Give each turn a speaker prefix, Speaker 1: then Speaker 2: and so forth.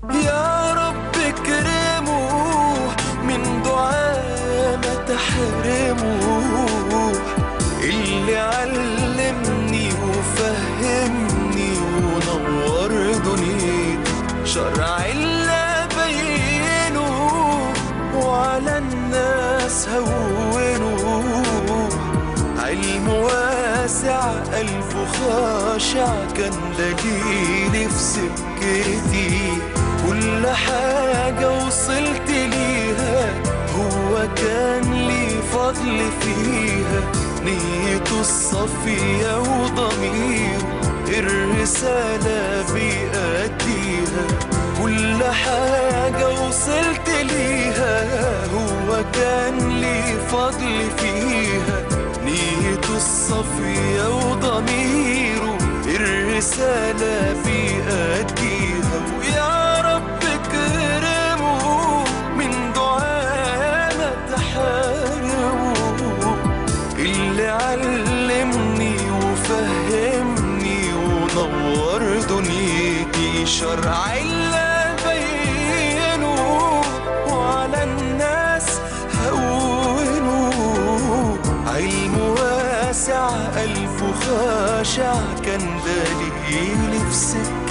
Speaker 1: يا رب اكرمه من دعاء ما تحرمه اللي علمني وفهمني ونور دنيتي شرع اللي بينه وعلى الناس هونه علم واسع قلبه خاشع كان دليلي في سكتي كل حاجة وصلت ليها هو كان لي فضل فيها نيته الصفية وضميره الرسالة بيأديها كل حاجة وصلت ليها هو كان لي فضل فيها نيته الصفية وضميره الرسالة بيأديها ويا رب اكرمه من دعاء ما تحرمه اللي علمني وفهمني ونور دنيتي شرع اللي بينه وعلى الناس هونه علم واسع قلبه خاشع كان دليلي في سكة